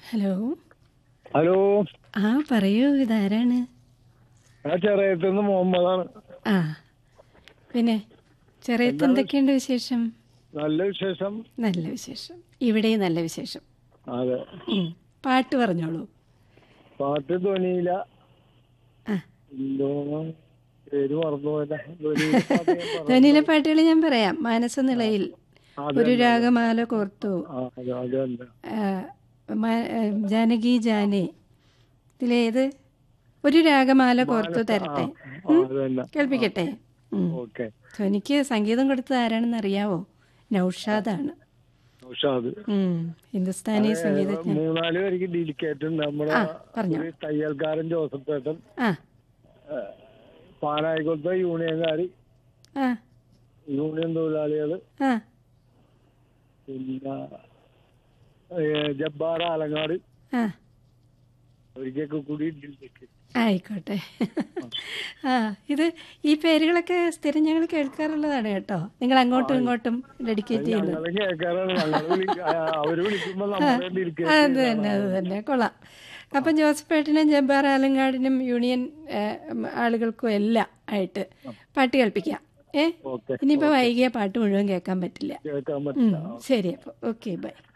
Hello hello ആ പറയൂ ഇതാരാണ് ഞാൻ ചെറിയത്തുനിന്ന് മുഹമ്മദാണ് ആ പിന്നെ ചെറിയത്ത് എന്തൊക്കെയുണ്ട് വിശേഷം നല്ല വിശേഷം നല്ല വിശേഷം ഇവിടെയും നല്ല വിശേഷം അതെ ഉം. പാട്ട് പറഞ്ഞോളൂ പാട്ട് ധ്വനിയില ആ എന്തോ പേര് മറന്നുപോയല്ല ധ്വനിയിലെ പാട്ട് ഞാൻ പറഞ്ഞു. ധ്വനിയിലെ പാട്ടുകൾ ഞാൻ പറയാം മാനസനിളയിൽ അതെ, ഒരു രാഗമാല കോർത്തു ആ, അതെ, അതല്ല. ആ, മ- ആ, ജാനകി ജാനെ ഇതിലേത് ഒരു രാഗമാല കോർത്തു തരട്ടെ ആ, അതല്ല. കേൾപ്പിക്കട്ടെ ഉം. ഓക്കെ ധ്വനിക്ക് സംഗീതം കൊടുത്തത് ആരാണെന്ന് അറിയാവോ നൗഷാദാണ് ഉഷാദ് ഉം. ഹിന്ദുസ്ഥാനി സംഗീതജ്ഞൻ മൂന്നാല് പേർക്ക് ഡെലിക്കേറ്റ് ഉണ്ട് നമ്മുടെ ആ പറഞ്ഞോ ഒരു തയ്യൽക്കാരൻ ജോസഫ് ഏട്ടൻ ആ പാനായിക്കോളത്തെ യൂണിയൻകാർ ആ യൂണിയൻ തൊഴിലാളികൾ ആ പിന്നെ ഏ, ജബ്ബാർ ആലങ്ങാട് ആ ഒരിക്കൊക്കെ കൂടി ഡെലിക്കേറ്റ് ആയിക്കോട്ടെ ആ ഇത് ഈ പേരുകളൊക്കെ സ്ഥിരം ഞങ്ങൾ കേൾക്കാറുള്ളതാണ് കേട്ടോ നിങ്ങൾ അങ്ങോട്ടും ഇങ്ങോട്ടും ഡെഡിക്കേറ്റ് ചെയ്യുന്നത് ഞങ്ങള് കേൾക്കാറാണ് ഞങ്ങള് വിളി- ആ, അവര് വിളിക്കുമ്പോ നമ്മളെ അത് തന്നെ അത് തന്നെ കൊള്ളാം അപ്പം ജോസഫ് ഏട്ടനും ജബ്ബാർ ആലങ്കാടിനും യൂണിയൻ ഏ, ഉം, ആളുകൾക്കും എല്ലാം ആയിട്ട് പാട്ട് കേൾപ്പിക്കാം ഏ ഓക്കെ ഇനിയിപ്പോൾ വൈകിയ പാട്ട് മുഴുവൻ കേൾക്കാൻ പറ്റില്ല കേൾക്കാൻ ഉം, പറ്റില്ല ശരി അപ്പോൾ ഓക്കെ ബൈ